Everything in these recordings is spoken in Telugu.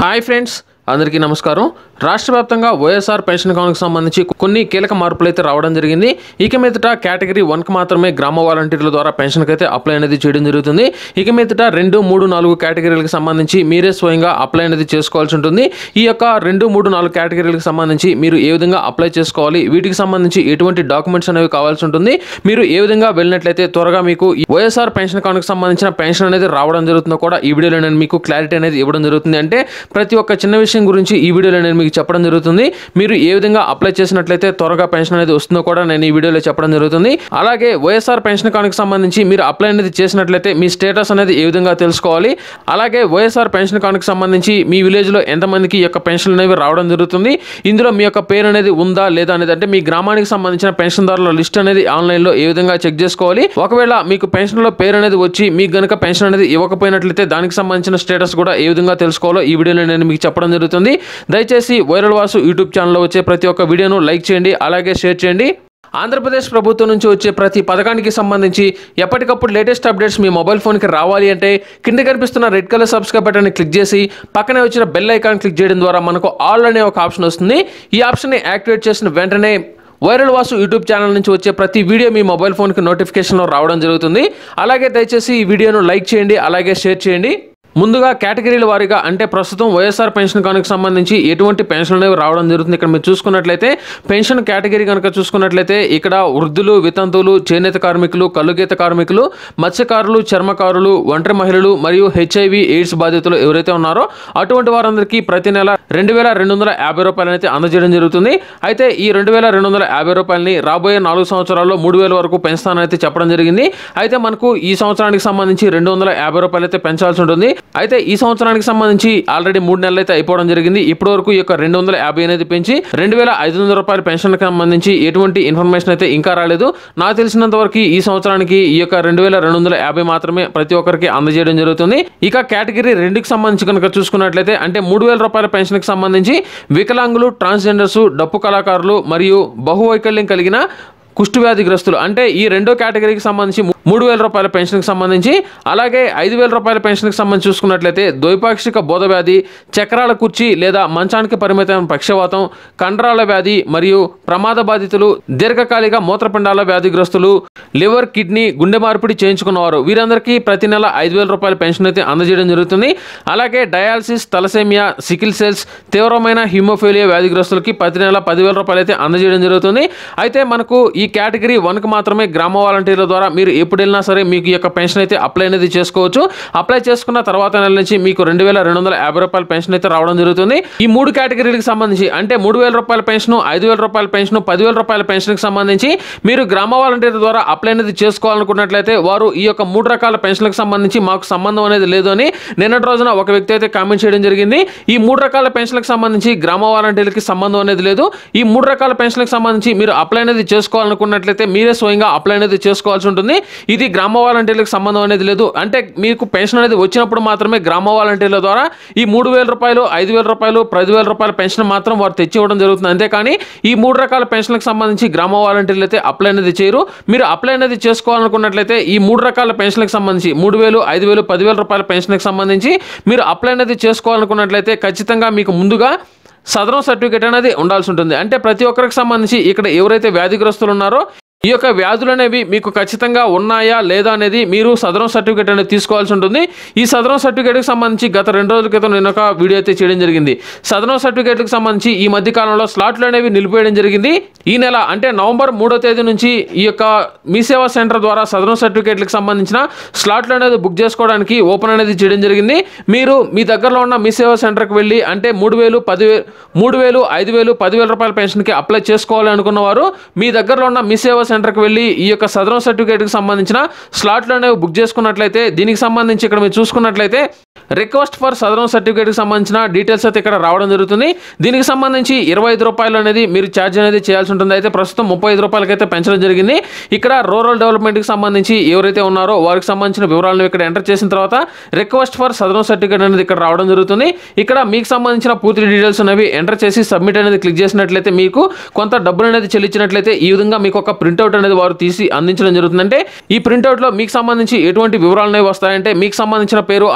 హాయ్ ఫ్రెండ్స్ అందరికీ నమస్కారం రాష్ట్ర వ్యాప్తంగా వైఎస్ఆర్ పెన్షన్ అకౌంట్కి సంబంధించి కొన్ని కీలక మార్పులు అయితే రావడం జరిగింది ఇక మీదట కేటగిరీ వన్కి మాత్రమే గ్రామ వాలంటీర్ల ద్వారా పెన్షన్కి అయితే అప్లై అనేది చేయడం జరుగుతుంది ఇక మీదట రెండు మూడు నాలుగు కేటగిరీలకు సంబంధించి మీరే స్వయంగా అప్లై అనేది చేసుకోవాల్సి ఉంటుంది ఈ యొక్క రెండు మూడు నాలుగు కేటగిరీలకు సంబంధించి మీరు ఏ విధంగా అప్లై చేసుకోవాలి వీటికి సంబంధించి ఎటువంటి డాక్యుమెంట్స్ అనేవి కావాల్సి ఉంటుంది మీరు ఏ విధంగా వెళ్ళినట్లయితే త్వరగా మీకు ఈ వైఎస్ఆర్ పెన్షన్ అకౌంట్కి సంబంధించిన పెన్షన్ అనేది రావడం జరుగుతుందో కూడా ఈ వీడియోలో నేను మీకు క్లారిటీ అనేది ఇవ్వడం జరుగుతుంది అంటే ప్రతి ఒక్క చిన్న విషయం గురించి ఈ వీడియోలో నేను మీకు చెప్పడం జరుగుతుంది మీరు ఏ విధంగా అప్లై చేసినట్లయితే త్వరగా పెన్షన్ అనేది వస్తుందో కూడా నేను ఈ వీడియోలో చెప్పడం జరుగుతుంది అలాగే వైఎస్ఆర్ పెన్షన్ అకౌంట్కి సంబంధించి మీరు అప్లై అనేది చేసినట్లయితే మీ స్టేటస్ అనేది ఏ విధంగా తెలుసుకోవాలి అలాగే వైఎస్ఆర్ పెన్షన్ అకౌంట్కి సంబంధించి మీ విలేజ్లో ఎంతమందికి ఈ యొక్క పెన్షన్లు అనేవి రావడం జరుగుతుంది ఇందులో మీ యొక్క పేరు అనేది ఉందా లేదా అనేది అంటే మీ గ్రామానికి సంబంధించిన పెన్షన్దారుల లిస్ట్ అనేది ఆన్లైన్లో ఏ విధంగా చెక్ చేసుకోవాలి ఒకవేళ మీకు పెన్షన్లో పేరు అనేది వచ్చి మీకు గనుక పెన్షన్ అనేది ఇవ్వకపోయినట్లయితే దానికి సంబంధించిన స్టేటస్ కూడా ఏ విధంగా తెలుసుకోవాలో ఈ వీడియోలో నేను మీకు చెప్పడం జరుగుతుంది దయచేసి వైరల్ వాసు యూట్యూబ్ ఛానల్లో వచ్చే ప్రతి ఒక్క వీడియోను లైక్ చేయండి అలాగే షేర్ చేయండి ఆంధ్రప్రదేశ్ ప్రభుత్వం నుంచి వచ్చే ప్రతి పథకానికి సంబంధించి ఎప్పటికప్పుడు లేటెస్ట్ అప్డేట్స్ మీ మొబైల్ ఫోన్కి రావాలి అంటే కింద కనిపిస్తున్న రెడ్ కలర్ సబ్స్క్రైబ్ బటన్ని క్లిక్ చేసి పక్కనే వచ్చిన బెల్ ఐకాన్ క్లిక్ చేయడం ద్వారా మనకు ఆల్ అనే ఒక ఆప్షన్ వస్తుంది ఈ ఆప్షన్ని యాక్టివేట్ చేసిన వెంటనే వైరల్ వాసు యూట్యూబ్ ఛానల్ నుంచి వచ్చే ప్రతి వీడియో మీ మొబైల్ ఫోన్కి నోటిఫికేషన్లో రావడం జరుగుతుంది అలాగే దయచేసి ఈ వీడియోను లైక్ చేయండి అలాగే షేర్ చేయండి ముందుగా కేటగిరీల వారీగా అంటే ప్రస్తుతం వైఎస్ఆర్ పెన్షన్ కానుక సంబంధించి ఎటువంటి పెన్షన్ అనేవి రావడం జరుగుతుంది ఇక్కడ మీరు చూసుకున్నట్లయితే పెన్షన్ కేటగిరీ కనుక చూసుకున్నట్లయితే ఇక్కడ వృద్ధులు వితంతువులు చేనేత కార్మికులు కల్లుగీత కార్మికులు మత్స్యకారులు చర్మకారులు ఒంటరి మహిళలు మరియు హెచ్ఐవి ఎయిడ్స్ బాధితులు ఎవరైతే ఉన్నారో అటువంటి వారందరికీ ప్రతి నెల రెండు వేల రెండు వందల యాభై రూపాయలు అయితే అందజేయడం జరుగుతుంది అయితే ఈ రెండు వేల రెండు వందల యాభై రూపాయలని రాబోయే నాలుగు సంవత్సరాల్లో మూడు వేల వరకు పెంచుతానని అయితే చెప్పడం జరిగింది అయితే మనకు ఈ సంవత్సరానికి సంబంధించి రెండు వందల యాభై రూపాయలు అయితే పెంచాల్సి ఉంటుంది అయితే ఈ సంవత్సరానికి సంబంధించి ఆల్రెడీ మూడు నెలలు అయితే అయిపోవడం జరిగింది ఇప్పటి వరకు ఈ యొక్క రెండు వందల యాభై అనేది పెంచి రెండు వేల ఐదు వందల రూపాయల పెన్షన్కి సంబంధించి ఎటువంటి ఇన్ఫర్మేషన్ అయితే ఇంకా రాలేదు నాకు తెలిసినంత వరకు ఈ సంవత్సరానికి ఈ యొక్క రెండు వేల రెండు వందల యాభై మాత్రమే ప్రతి ఒక్కరికి అందజేయడం జరుగుతుంది ఇక కేటగిరీ రెండుకి సంబంధించి కనుక చూసుకున్నట్లయితే అంటే మూడు వేల రూపాయల పెన్షన్కి సంబంధించి వికలాంగులు ట్రాన్స్జెండర్స్ డప్పు కళాకారులు మరియు బహువైకల్యం కలిగిన కుష్టు వ్యాధిగ్రస్తులు అంటే ఈ రెండో కేటగిరీకి సంబంధించి మూ- మూడు వేల రూపాయల పెన్షన్కి సంబంధించి అలాగే ఐదు వేల రూపాయల పెన్షన్కి సంబంధించి చూసుకున్నట్లయితే ద్వైపాక్షిక బోధ వ్యాధి చక్రాల కుర్చీ లేదా మంచానికి పరిమితమైన పక్షవాతం కండరాల వ్యాధి మరియు ప్రమాద బాధితులు దీర్ఘకాలిక మూత్రపిండాల వ్యాధిగ్రస్తులు లివర్ కిడ్నీ గుండె మార్పిడి చేయించుకున్నవారు వీరందరికీ ప్రతి నెల ఐదు వేల రూపాయల పెన్షన్ అయితే అందజేయడం జరుగుతుంది అలాగే డయాలసిస్ తలసేమియా సికిల్ సెల్స్ తీవ్రమైన హిమోఫీలియా వ్యాధిగ్రస్తులకి ప్రతి నెల పదివేల రూపాయలు అయితే అందజేయడం జరుగుతుంది అయితే మనకు ఈ కేటగిరీ వన్కి మాత్రమే గ్రామ వాలంటీర్ల ద్వారా మీరు ఎప్పుడు వెళ్ళినా సరే మీకు ఈ యొక్క పెన్షన్ అయితే అప్లై అనేది చేసుకోవచ్చు అప్లై చేసుకున్న తర్వాత నెల నుంచి మీకు రెండు వేల రెండు వందల యాభై రూపాయల పెన్షన్ అయితే రావడం జరుగుతుంది ఈ మూడు కేటగిరీలకు సంబంధించి అంటే మూడు వేల రూపాయల పెన్షన్ ఐదు వేల రూపాయల పెన్షన్ పదివేల రూపాయల పెన్షన్కి సంబంధించి మీరు గ్రామ వాలంటీర్ ద్వారా అప్లై అనేది చేసుకోవాలనుకున్నట్లయితే వారు ఈ యొక్క మూడు రకాల పెన్షన్లకు సంబంధించి మాకు సంబంధం అనేది లేదు అని నిన్నటి రోజున ఒక వ్యక్తి అయితే కామెంట్ చేయడం జరిగింది ఈ మూడు రకాల పెన్షన్లకు సంబంధించి గ్రామ వాలంటీర్లకి సంబంధం అనేది లేదు ఈ మూడు రకాల పెన్షన్లకు సంబంధించి మీరు అప్లై అనేది చేసుకోవాలనుకున్నట్లయితే మీరే స్వయంగా అప్లై అనేది చేసుకోవాల్సి ఉంటుంది ఇది గ్రామ వాలంటీర్లకు సంబంధం అనేది లేదు అంటే మీకు పెన్షన్ అనేది వచ్చినప్పుడు మాత్రమే గ్రామ వాలంటీర్ల ద్వారా ఈ మూడు వేల రూపాయలు ఐదు వేల రూపాయలు పదివేల రూపాయల పెన్షన్ మాత్రం వారు తెచ్చి ఇవ్వడం జరుగుతుంది అంతేకాని ఈ మూడు రకాల పెన్షన్లకు సంబంధించి గ్రామ వాలంటీర్లు అయితే అప్లై అనేది చేయరు మీరు అప్లై అనేది చేసుకోవాలనుకున్నట్లయితే ఈ మూడు రకాల పెన్షన్లకు సంబంధించి మూడు వేలు ఐదు వేలు పదివేల రూపాయల పెన్షన్కి సంబంధించి మీరు అప్లై అనేది చేసుకోవాలనుకున్నట్లయితే ఖచ్చితంగా మీకు ముందుగా సదరం సర్టిఫికేట్ అనేది ఉండాల్సి ఉంటుంది అంటే ప్రతి ఒక్కరికి సంబంధించి ఇక్కడ ఎవరైతే వ్యాధిగ్రస్తులు ఉన్నారో ఈ యొక్క వ్యాధులు అనేవి మీకు ఖచ్చితంగా ఉన్నాయా లేదా అనేది మీరు సదరం సర్టిఫికేట్ అనేది తీసుకోవాల్సి ఉంటుంది ఈ సదరం సర్టిఫికేట్కి సంబంధించి గత రెండు రోజుల క్రితం నేను ఒక వీడియో అయితే చేయడం జరిగింది సదరం సర్టిఫికేట్కి సంబంధించి ఈ మధ్య కాలంలో స్లాట్లు అనేవి నిలిపేయడం జరిగింది ఈ నెల అంటే నవంబర్ మూడో తేదీ నుంచి ఈ యొక్క మీ సేవా సెంటర్ ద్వారా సదరం సర్టిఫికేట్లకు సంబంధించిన స్లాట్లు అనేది బుక్ చేసుకోవడానికి ఓపెన్ అనేది చేయడం జరిగింది మీరు మీ దగ్గరలో ఉన్న మీ సేవా సెంటర్కి వెళ్ళి అంటే మూడు వేలు పదివేలు మూడు వేలు ఐదు వేలు పదివేల రూపాయల పెన్షన్కి అప్లై చేసుకోవాలి అనుకున్న వారు మీ దగ్గరలో ఉన్న మీ సేవా సెంటర్కి వెళ్ళి ఈ యొక్క సదరం సర్టిఫికేట్కి సంబంధించిన స్లాట్లు అనేవి బుక్ చేసుకున్నట్లయితే దీనికి సంబంధించి ఇక్కడ మీరు చూసుకున్నట్లయితే రిక్వెస్ట్ ఫర్ సదరం సర్టిఫికేట్కి సంబంధించిన డీటెయిల్స్ అయితే ఇక్కడ రావడం జరుగుతుంది దీనికి సంబంధించి ఇరవై ఐదు రూపాయలు అనేది మీరు ఛార్జ్ అనేది చేయాల్సి ఉంటుంది అయితే ప్రస్తుతం ముప్పై ఐదు రూపాయలకైతే పెంచడం జరిగింది ఇక్కడ రూరల్ డెవలప్మెంట్కి సంబంధించి ఎవరైతే ఉన్నారో వారికి సంబంధించిన వివరాలను ఇక్కడ ఎంటర్ చేసిన తర్వాత రిక్వెస్ట్ ఫర్ సదరం సర్టిఫికేట్ అనేది ఇక్కడ రావడం జరుగుతుంది ఇక్కడ మీకు సంబంధించిన పూర్తి డీటెయిల్స్ అనేవి ఎంటర్ చేసి సబ్మిట్ అనేది క్లిక్ చేసినట్లయితే మీకు కొంత డబ్బులు అనేది చెల్లించినట్లయితే ఈ విధంగా మీకు ఒక ప్రింట్అవుట్ అనేది వారు తీసి అందించడం జరుగుతుందంటే ఈ ప్రింట్అవుట్లో మీకు సంబంధించి ఎటువంటి వివరాలు అనేవి వస్తాయంటే మీకు సంబంధించిన పేరు అలాగే మీకు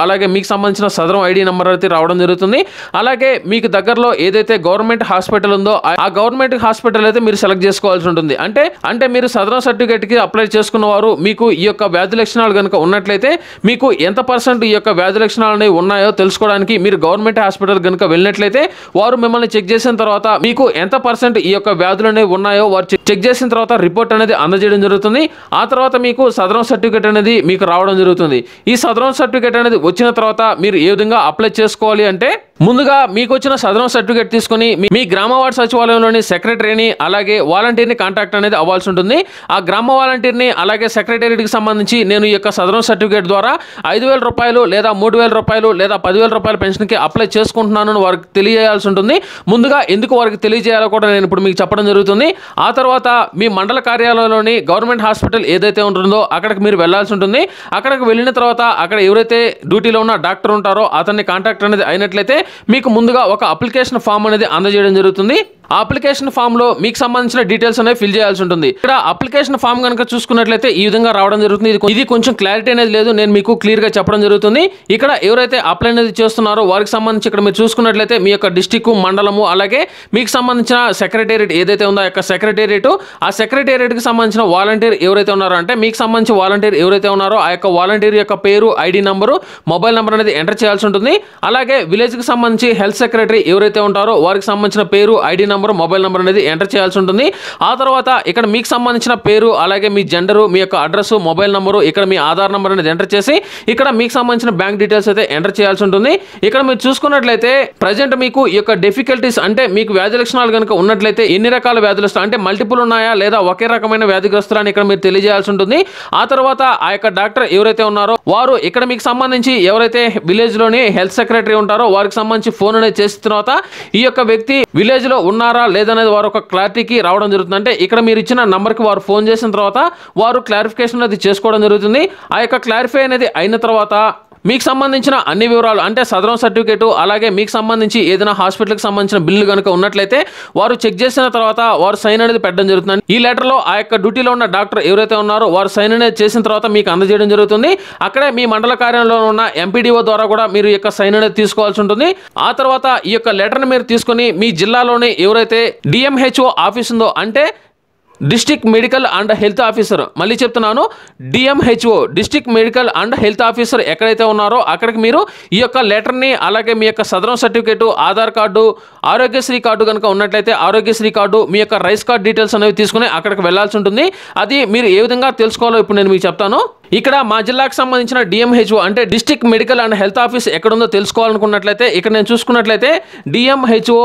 మీకు సంబంధించిన సదరం ఐడి నెంబర్ అయితే రావడం జరుగుతుంది అలాగే మీకు దగ్గరలో ఏదైతే గవర్నమెంట్ హాస్పిటల్ ఉందో ఆ- ఆ గవర్నమెంట్ హాస్పిటల్ అయితే మీరు సెలెక్ట్ చేసుకోవాల్సి ఉంటుంది అంటే అంటే మీరు సదరం సర్టిఫికేట్కి అప్లై చేసుకున్న వారు మీకు ఈ యొక్క వ్యాధి లక్షణాలు కనుక ఉన్నట్లయితే మీకు ఎంత పర్సెంట్ ఈ యొక్క వ్యాధి లక్షణాలు అనేవి ఉన్నాయో తెలుసుకోవడానికి మీరు గవర్నమెంట్ హాస్పిటల్ కనుక వెళ్ళినట్లయితే వారు మిమ్మల్ని చెక్ చేసిన తర్వాత మీకు ఎంత పర్సెంట్ ఈ యొక్క వ్యాధులు అనేవి ఉన్నాయో వారు చెక్- చెక్ చేసిన తర్వాత రిపోర్ట్ అనేది అందజేయడం జరుగుతుంది ఆ తర్వాత మీకు సదరం సర్టిఫికేట్ అనేది మీకు రావడం జరుగుతుంది ఈ సదరం సర్టిఫికేట్ అనేది వచ్చిన తర్వాత మీరు ఏ విధంగా అప్లై చేసుకోవాలి అంటే ముందుగా మీకు వచ్చిన సదరం సర్టిఫికేట్ తీసుకొని మీ- మీ గ్రామ వార్డు సచివాలయంలోని సెక్రటరీని అలాగే వాలంటీర్ని కాంటాక్ట్ అనేది అవ్వాల్సి ఉంటుంది ఆ గ్రామ వాలంటీర్ని అలాగే సెక్రటరీకి సంబంధించి నేను ఈ యొక్క సదరం సర్టిఫికేట్ ద్వారా ఐదు వేల రూపాయలు లేదా మూడు వేల రూపాయలు లేదా పదివేల రూపాయల పెన్షన్కి అప్లై చేసుకుంటున్నాను అని వారికి తెలియజేయాల్సి ఉంటుంది ముందుగా ఎందుకు వారికి తెలియజేయాలో కూడా నేను ఇప్పుడు మీకు చెప్పడం జరుగుతుంది ఆ తర్వాత మీ మండల కార్యాలయంలోని గవర్నమెంట్ హాస్పిటల్ ఏదైతే ఉంటుందో అక్కడికి మీరు వెళ్ళాల్సి ఉంటుంది అక్కడికి వెళ్ళిన తర్వాత అక్కడ ఎవరైతే డ్యూటీలో ఉన్న డాక్టర్ ఉంటారో అతన్ని కాంటాక్ట్ అనేది అయినట్లయితే మీకు ముందుగా ఒక అప్లికేషన్ ఫామ్ అనేది అందజేయడం జరుగుతుంది ఆ అప్లికేషన్ ఫామ్ లో మీకు సంబంధించిన డీటెయిల్స్ అనేవి ఫిల్ చేయాల్సి ఉంటుంది ఇక్కడ అప్లికేషన్ ఫామ్ కనుక చూసుకున్నట్లయితే ఈ విధంగా రావడం జరుగుతుంది ఇది కొ- ఇది కొంచెం క్లారిటీ అనేది లేదు నేను మీకు క్లియర్ గా చెప్పడం జరుగుతుంది ఇక్కడ ఎవరైతే అప్లై అనేది చేస్తున్నారో వారికి సంబంధించి ఇక్కడ మీరు చూసుకున్నట్లయితే మీ యొక్క డిస్టిక్ మండలము అలాగే మీకు సంబంధించిన సెక్రటేరియట్ ఏదైతే ఉందో ఆ యొక్క సెక్రటేరియట్ ఆ సెక్రటేరియట్ కి సంబంధించిన వాలంటీర్ ఎవరైతే ఉన్నారో అంటే మీకు సంబంధించి వాలంటీర్ ఎవరైతే ఉన్నారో ఆ యొక్క వాలంటీర్ యొక్క పేరు ఐడి నంబరు మొబైల్ నెంబర్ అనేది ఎంటర్ చేయాల్సి ఉంటుంది అలాగే విలేజ్ కి సంబంధించి హెల్త్ సెక్రటరీ ఎవరైతే ఉంటారో వారికి సంబంధించిన పేరు ఐడి నంబర్ మొబైల్ నెంబర్ అనేది ఎంటర్ చేయాల్సి ఉంటుంది ఆ తర్వాత ఇక్కడ మీకు సంబంధించిన పేరు అలాగే మీ జెండరు మీ యొక్క అడ్రస్ మొబైల్ నెంబరు ఇక్కడ మీ ఆధార్ నెంబర్ అనేది ఎంటర్ చేసి ఇక్కడ మీకు సంబంధించిన బ్యాంక్ డీటెయిల్స్ అయితే ఎంటర్ చేయాల్సి ఉంటుంది ఇక్కడ మీరు చూసుకున్నట్లయితే ప్రజెంట్ మీకు ఈ యొక్క డిఫికల్టీస్ అంటే మీకు వ్యాధి లక్షణాలు కనుక ఉన్నట్లయితే ఎన్ని రకాల వ్యాధులు వస్తాయి అంటే మల్టిపుల్ ఉన్నాయా లేదా ఒకే రకమైన వ్యాధిగ్రస్తులు అని ఇక్కడ మీరు తెలియజేయాల్సి ఉంటుంది ఆ తర్వాత ఆ యొక్క డాక్టర్ ఎవరైతే ఉన్నారో వారు ఇక్కడ మీకు సంబంధించి ఎవరైతే విలేజ్ లోని హెల్త్ సెక్రటరీ ఉంటారో వారికి సంబంధించి ఫోన్ అనేది చేసిన తర్వాత ఈ యొక్క వ్యక్తి విలేజ్ లో ఉన్నారా లేదనేది వారు ఒక క్లారిటీకి రావడం జరుగుతుంది అంటే ఇక్కడ మీరు ఇచ్చిన నంబర్కి వారు ఫోన్ చేసిన తర్వాత వారు క్లారిఫికేషన్ అనేది చేసుకోవడం జరుగుతుంది ఆ యొక్క క్లారిఫై అనేది అయిన తర్వాత మీకు సంబంధించిన అన్ని వివరాలు అంటే సదరం సర్టిఫికేట్ అలాగే మీకు సంబంధించి ఏదైనా హాస్పిటల్కి సంబంధించిన బిల్లు కనుక ఉన్నట్లయితే వారు చెక్ చేసిన తర్వాత వారు సైన్ అనేది పెట్టడం జరుగుతుంది ఈ లెటర్లో ఆ యొక్క డ్యూటీలో ఉన్న డాక్టర్ ఎవరైతే ఉన్నారో వారు సైన్ అనేది చేసిన తర్వాత మీకు అందజేయడం జరుగుతుంది అక్కడే మీ మండల కార్యాలయంలో ఉన్న ఎంపీడీఓ ద్వారా కూడా మీరు ఈ యొక్క సైన్ అనేది తీసుకోవాల్సి ఉంటుంది ఆ తర్వాత ఈ యొక్క లెటర్ని మీరు తీసుకొని మీ జిల్లాలోని ఎవరైతే డిఎంహెచ్ఓ ఆఫీస్ ఉందో అంటే district medical and health officer మళ్ళీ చెప్తున్నాను DMHO district medical and health officer ఎక్కడైతే ఉన్నారో అక్కడికి మీరు ఈ యొక్క లెటర్ని అలాగే మీ యొక్క Sadaram certificate Aadhaar card Aarogyasri card కనుక ఉన్నట్లయితే ఆరోగ్యశ్రీ కార్డు మీ యొక్క రైస్ కార్డ్ డీటెయిల్స్ అనేవి తీసుకుని అక్కడికి వెళ్ళాల్సి ఉంటుంది అది మీరు ఏ విధంగా తెలుసుకోవాలో ఇప్పుడు నేను మీకు చెప్తాను ఇక్కడ మా జిల్లాకు సంబంధించిన డిఎంహెచ్ఓ అంటే district medical and health office ఎక్కడుందో తెలుసుకోవాలనుకున్నట్లయితే ఇక్కడ నేను చూసుకున్నట్లయితే డిఎంహెచ్ఓ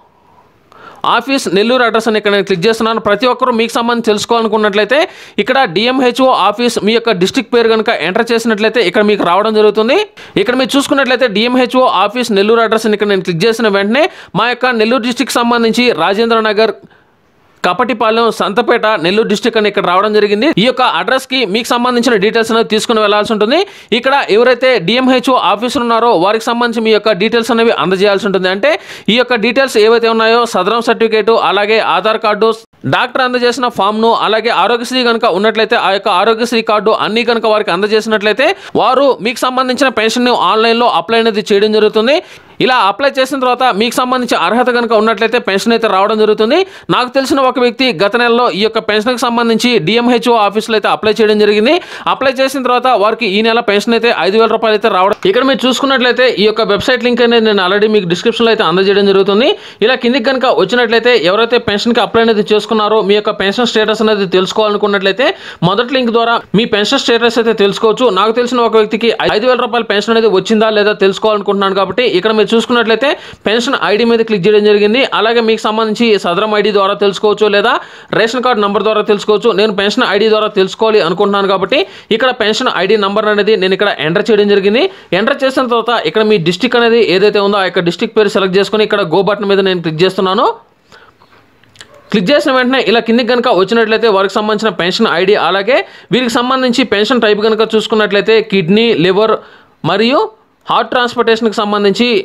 ఆఫీస్ నెల్లూరు అడ్రస్ అని ఇక్కడ నేను క్లిక్ చేస్తున్నాను ప్రతి ఒక్కరూ మీకు సంబంధించి తెలుసుకోవాలనుకున్నట్లయితే ఇక్కడ డిఎంహెచ్ఓ ఆఫీస్ మీ యొక్క డిస్ట్రిక్ట్ పేరు కనుక ఎంటర్ చేసినట్లయితే ఇక్కడ మీకు రావడం జరుగుతుంది ఇక్కడ మీరు చూసుకున్నట్లయితే డిఎంహెచ్ఓ ఆఫీస్ నెల్లూరు అడ్రస్ అని ఇక్కడ నేను క్లిక్ చేసిన వెంటనే మా యొక్క నెల్లూరు డిస్టిక్ సంబంధించి రాజేంద్ర నగర్ కపటిపాలెం సంతపేట నెల్లూరు డిస్టిక్ అని ఇక్కడ రావడం జరిగింది ఈ యొక్క అడ్రస్ కి మీకు సంబంధించిన డీటెయిల్స్ అనేది తీసుకుని వెళ్లాల్సి ఉంటుంది ఇక్కడ ఎవరైతే డిఎంహెచ్ఓ ఆఫీసర్ ఉన్నారో వారికి సంబంధించి మీ యొక్క డీటెయిల్స్ అనేవి అందజేయాల్సి ఉంటుంది అంటే ఈ యొక్క డీటెయిల్స్ ఏవైతే ఉన్నాయో సదరం సర్టిఫికేట్ అలాగే ఆధార్ కార్డు డాక్టర్ అందజేసిన ఫామ్ను అలాగే ఆరోగ్యశ్రీ కనుక ఉన్నట్లయితే ఆ యొక్క ఆరోగ్యశ్రీ కార్డు అన్ని కనుక వారికి అందజేసినట్లయితే వారు మీకు సంబంధించిన పెన్షన్ ఆన్లైన్లో అప్లై అనేది చేయడం జరుగుతుంది ఇలా అప్లై చేసిన తర్వాత మీకు సంబంధించి అర్హత కనుక ఉన్నట్లయితే పెన్షన్ అయితే రావడం జరుగుతుంది నాకు తెలిసిన ఒక వ్యక్తి గత నెలలో ఈ యొక్క పెన్షన్కి సంబంధించి డిఎంహెచ్ఓ ఆఫీస్లో అయితే అప్లై చేయడం జరిగింది అప్లై చేసిన తర్వాత వారికి ఈ నెల పెన్షన్ అయితే ఐదు వేల రూపాయలు అయితే రావడం ఇక్కడ మీరు చూసుకున్నట్లయితే ఈ యొక్క వెబ్సైట్ లింక్ అనేది నేను ఆల్రెడీ మీకు డిస్క్రిప్షన్లో అయితే అందజేయడం జరుగుతుంది ఇలా కిందికి కనుక వచ్చినట్లయితే ఎవరైతే పెన్షన్కి అప్లై అనేది చేసుకున్నారో మీ యొక్క పెన్షన్ స్టేటస్ అనేది తెలుసుకోవాలనుకున్నట్లయితే మొదటి లింక్ ద్వారా మీ పెన్షన్ స్టేటస్ అయితే తెలుసుకోవచ్చు నాకు తెలిసిన ఒక వ్యక్తికి ఐదు వేల రూపాయల పెన్షన్ అనేది వచ్చిందా లేదా తెలుసుకోవాలనుకుంటున్నాను కాబట్టి ఇక్కడ మీరు చూసుకున్నట్లయితే పెన్షన్ ఐడి మీద క్లిక్ చేయడం జరిగింది అలాగే మీకు సంబంధించి సదరం ఐడి ద్వారా తెలుసుకోవచ్చు లేదా రేషన్ కార్డు నంబర్ ద్వారా తెలుసుకోవచ్చు నేను పెన్షన్ ఐడి ద్వారా తెలుసుకోవాలి అనుకుంటున్నాను కాబట్టి ఇక్కడ పెన్షన్ ఐడి నంబర్ అనేది నేను ఇక్కడ ఎంటర్ చేయడం జరిగింది ఎంటర్ చేసిన తర్వాత ఇక్కడ మీ డిస్టిక్ అనేది ఏదైతే ఉందో ఆ యొక్క డిస్టిక్ పేరు సెలెక్ట్ చేసుకొని ఇక్కడ గో బటన్ మీద నేను క్లిక్ చేస్తున్నాను క్లిక్ చేసిన వెంటనే ఇలా కిందికి కనుక వచ్చినట్లయితే వారికి సంబంధించిన పెన్షన్ ఐడి అలాగే వీరికి సంబంధించి పెన్షన్ టైప్ కనుక చూసుకున్నట్లయితే కిడ్నీ లివర్ మరియు హార్ట్ ట్రాన్స్పోర్టేషన్కి సంబంధించి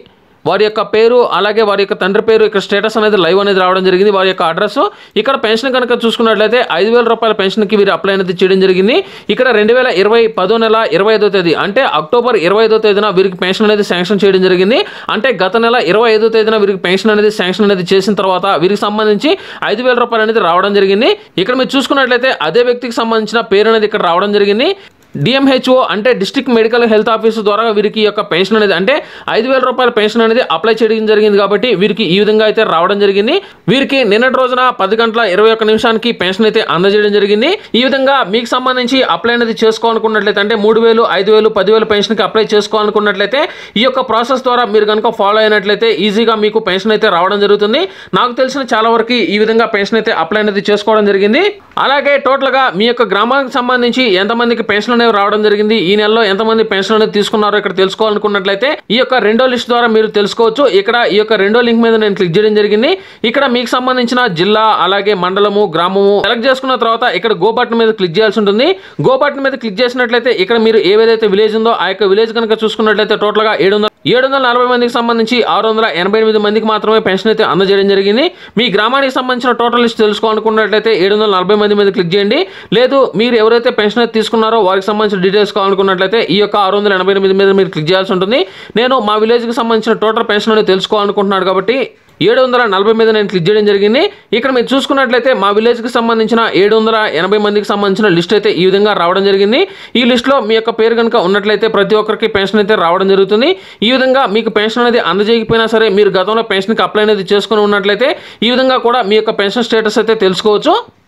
వారి యొక్క పేరు అలాగే వారి యొక్క తండ్రి పేరు ఇక్కడ స్టేటస్ అనేది లైవ్ అనేది రావడం జరిగింది వారి యొక్క అడ్రస్ ఇక్కడ పెన్షన్ కనుక చూసుకున్నట్లయితే ఐదు వేల రూపాయల పెన్షన్కి వీరు అప్లై అనేది చేయడం జరిగింది ఇక్కడ రెండు వేల ఇరవై పదో నెల ఇరవై ఐదో తేదీ అంటే అక్టోబర్ ఇరవై ఐదో తేదీన వీరికి పెన్షన్ అనేది శాంక్షన్ చేయడం జరిగింది అంటే గత నెల ఇరవై ఐదో తేదీన వీరికి పెన్షన్ అనేది శాంక్షన్ అనేది చేసిన తర్వాత వీరికి సంబంధించి ఐదు వేల రూపాయలు అనేది రావడం జరిగింది ఇక్కడ మీరు చూసుకున్నట్లయితే అదే వ్యక్తికి సంబంధించిన పేరు అనేది ఇక్కడ రావడం జరిగింది డిఎంహెచ్ఓ అంటే డిస్ట్రిక్ట్ మెడికల్ హెల్త్ ఆఫీస్ ద్వారా వీరికి ఈ యొక్క పెన్షన్ అనేది అంటే ఐదు వేల రూపాయల పెన్షన్ అనేది అప్లై చేయడం జరిగింది కాబట్టి వీరికి ఈ విధంగా అయితే రావడం జరిగింది వీరికి నిన్నటి రోజున పది గంటల ఇరవై ఒక్క నిమిషానికి పెన్షన్ అయితే అందజేయడం జరిగింది ఈ విధంగా మీకు సంబంధించి అప్లై అనేది చేసుకోవాలనుకున్నట్లయితే అంటే మూడు వేలు ఐదు వేలు పదివేలు పెన్షన్కి అప్లై చేసుకోవాలనుకున్నట్లయితే ఈ యొక్క ప్రాసెస్ ద్వారా మీరు కనుక ఫాలో అయినట్లయితే ఈజీగా మీకు పెన్షన్ అయితే రావడం జరుగుతుంది నాకు తెలిసిన చాలా వరకు ఈ విధంగా పెన్షన్ అయితే అప్లై అనేది చేసుకోవడం జరిగింది అలాగే టోటల్గా మీ యొక్క గ్రామానికి సంబంధించి ఎంతమందికి పెన్షన్ అనేవి రావడం జరిగింది ఈ నెలలో ఎంతమంది పెన్షన్ అనేది తీసుకున్నారో ఇక్కడ తెలుసుకోవాలనుకున్నట్లయితే ఈ యొక్క రెండో లిస్ట్ ద్వారా మీరు తెలుసుకోవచ్చు ఇక్కడ ఈ యొక్క రెండో లింక్ మీద నేను క్లిక్ చేయడం జరిగింది ఇక్కడ మీకు సంబంధించిన జిల్లా అలాగే మండలము గ్రామము సెలెక్ట్ చేసుకున్న తర్వాత ఇక్కడ గో బటన్ మీద క్లిక్ చేయాల్సి ఉంటుంది గో బటన్ మీద క్లిక్ చేసినట్లయితే ఇక్కడ మీరు ఏదైతే విలేజ్ ఉందో ఆ యొక్క విలేజ్ కనుక చూసుకున్నట్లయితే టోటల్గా ఏడు వందల ఏడు వందల నలభై మందికి సంబంధించి ఆరు వందల ఎనభై ఎనిమిది మందికి మాత్రమే పెన్షన్ అయితే అందజేయడం జరిగింది మీ గ్రామానికి సంబంధించిన టోటల్ లిస్ట్ తెలుసుకోవాలనుకున్నట్లయితే ఏడు వందల నలభై మంది మీద క్లిక్ చేయండి లేదు మీరు ఎవరైతే పెన్షన్ అయితే తీసుకున్నారో వారికి సంబంధించిన డీటెయిల్స్ కావాలనుకున్నట్లయితే ఈ యొక్క ఆరు వందల ఎనభై ఎనిమిది మీద మీరు క్లిక్ చేయాల్సి ఉంటుంది నేను మా విలేజ్కి సంబంధించిన టోటల్ పెన్షన్ అనేది తెలుసుకోవాలనుకుంటున్నాను కాబట్టి ఏడు వందల నలభై మీద నేను క్లిక్ చేయడం జరిగింది ఇక్కడ మీరు చూసుకున్నట్లయితే మా విలేజ్కి సంబంధించిన ఏడు వందల ఎనభై మందికి సంబంధించిన లిస్ట్ అయితే ఈ విధంగా రావడం జరిగింది ఈ లిస్ట్లో మీ యొక్క పేరు కనుక ఉన్నట్లయితే ప్రతి ఒక్కరికి పెన్షన్ అయితే రావడం జరుగుతుంది ఈ విధంగా మీకు పెన్షన్ అనేది అందజేయకపోయినా సరే మీరు గతంలో పెన్షన్కి అప్లై అనేది చేసుకుని ఉన్నట్లయితే ఈ విధంగా కూడా మీ యొక్క పెన్షన్ స్టేటస్ అయితే తెలుసుకోవచ్చు